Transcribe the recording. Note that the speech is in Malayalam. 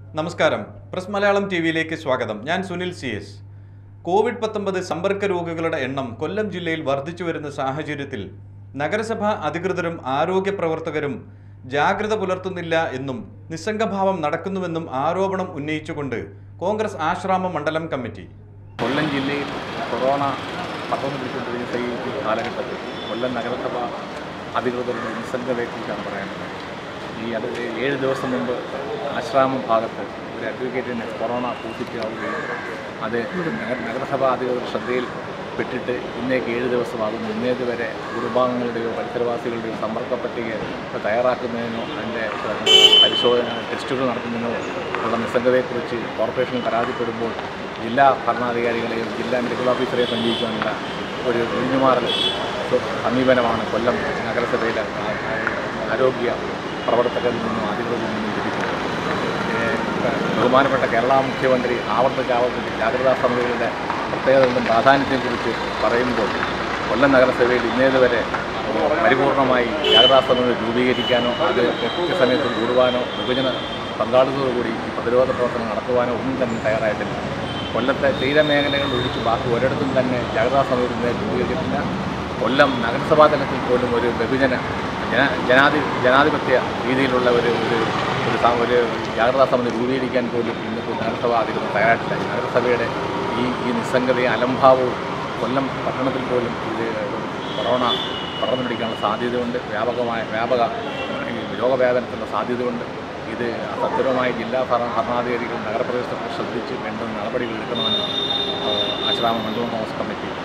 നമസ്കാരം പ്രസ് മലയാളം ടി വിയിലേക്ക് സ്വാഗതം ഞാൻ സുനിൽ സി എസ് കോവിഡ് പത്തൊമ്പത് സമ്പർക്ക രോഗികളുടെ എണ്ണം കൊല്ലം ജില്ലയിൽ വർദ്ധിച്ചു വരുന്ന സാഹചര്യത്തിൽ നഗരസഭ അധികൃതരും ആരോഗ്യ പ്രവർത്തകരും ജാഗ്രത പുലർത്തുന്നില്ല എന്നും നിസ്സംഗഭാവം നടക്കുന്നുവെന്നും ആരോപണം ഉന്നയിച്ചുകൊണ്ട് കോൺഗ്രസ് ആശ്രാമ മണ്ഡലം കമ്മിറ്റി കൊല്ലം ജില്ലയിൽ കൊറോണ പടർന്നു പിടിച്ചുകൊണ്ടിരിക്കുന്ന ഈ കാലഘട്ടത്തിൽ കൊല്ലം നഗരസഭ അധികൃതരുടെ നിസ്സംഗതയെക്കുറിച്ചാണ് പറയാനുള്ളത് ഈ അത് ഏഴ് ദിവസം മുമ്പ് ആശ്രാമം ഭാഗത്ത് ഒരു അഡ്വക്കേറ്റിന് കൊറോണ പോസിറ്റീവ് ആവുകയും അത് നഗര നഗരസഭ അധികൃതർ ശ്രദ്ധയിൽ പെട്ടിട്ട് ഇന്നേക്ക് ഏഴ് ദിവസമാകുന്നു ഇന്നേത് വരെ കുടുംബാംഗങ്ങളുടെയോ പരിസരവാസികളുടെയോ സമ്പർക്ക പട്ടിക തയ്യാറാക്കുന്നതിനോ അതിൻ്റെ പരിശോധന ടെസ്റ്റുകൾ നടത്തുന്നതിനോ ഉള്ള നിസ്സംഗതയെക്കുറിച്ച് കോർപ്പറേഷൻ പരാതിപ്പെടുമ്പോൾ ജില്ലാ ഭരണാധികാരികളെയും ജില്ലാ മെഡിക്കൽ ഓഫീസറെ സമീപിക്കാനുള്ള ഒരു ഒഴിഞ്ഞുമാറൽ സമീപനമാണ് കൊല്ലം നഗരസഭയിലെ ആ- ആരോഗ്യ പ്രവർത്തകരിൽ നിന്നും അധികൃതരിൽ നിന്നും ലഭിക്കുന്നത് ഏഹ് ബഹുമാനപ്പെട്ട കേരള മുഖ്യമന്ത്രി ആവർത്തിച്ച് ആവർത്തിച്ച് ജാഗ്രതാ സമിതികളുടെ പ്രത്യേകതകളും പ്രാധാന്യത്തെക്കുറിച്ച് പറയുമ്പോൾ കൊല്ലം നഗരസഭയിൽ ഇന്നേതുവരെ പരിപൂർണമായി ജാഗ്രതാ സമിതി രൂപീകരിക്കാനോ അത് കൃത്യസമയത്ത് കൂടുവാനോ വിഭജന പങ്കാളിത്തത്തോടുകൂടി ഈ പ്രതിരോധ പ്രവർത്തനം നടത്തുവാനോ ഒന്നും തന്നെ തയ്യാറായിട്ടില്ല കൊല്ലത്തെ തീരമേഖലകൾ ഒഴിച്ച് ബാക്കി ഒരിടത്തും തന്നെ ജാഗ്രതാ സമിതി ഇന്നേ രൂപീകരിച്ചിട്ടില്ല കൊല്ലം നഗരസഭാ തലത്തിൽ പോലും ഒരു ബഹുജന ജന ജനാധി ജനാധിപത്യ രീതിയിലുള്ള ഒരു ഒരു ഒരു സ- ഒരു ജാഗ്രതാ സമിതി രൂപീകരിക്കാൻ പോലും ഇന്നിപ്പോൾ നഗരസഭ അധികൃതർ തയ്യാറായിട്ടില്ല ഈ നഗരസഭയുടെ ഈ ഈ നിസ്സംഗതയും അലംഭാവവും കൊല്ലം പട്ടണത്തിൽ പോലും ഇത് കൊറോണ പടർന്നു പിടിക്കാനുള്ള സാധ്യതയുണ്ട് വ്യാപകമായ വ്യാപക ഈ രോഗവ്യാപനത്തിനുള്ള സാധ്യതയുണ്ട് ഇത് സത്വരമായി ജില്ലാ ഭരണ ഭരണാധികാരികൾ നഗരപ്രദേശത്തൊക്കെ ശ്രദ്ധിച്ച് വേണ്ട നടപടികൾ എടുക്കണമെന്ന് ആശ്രാമ മണ്ഡലം കോൺഗ്രസ് കമ്മിറ്റി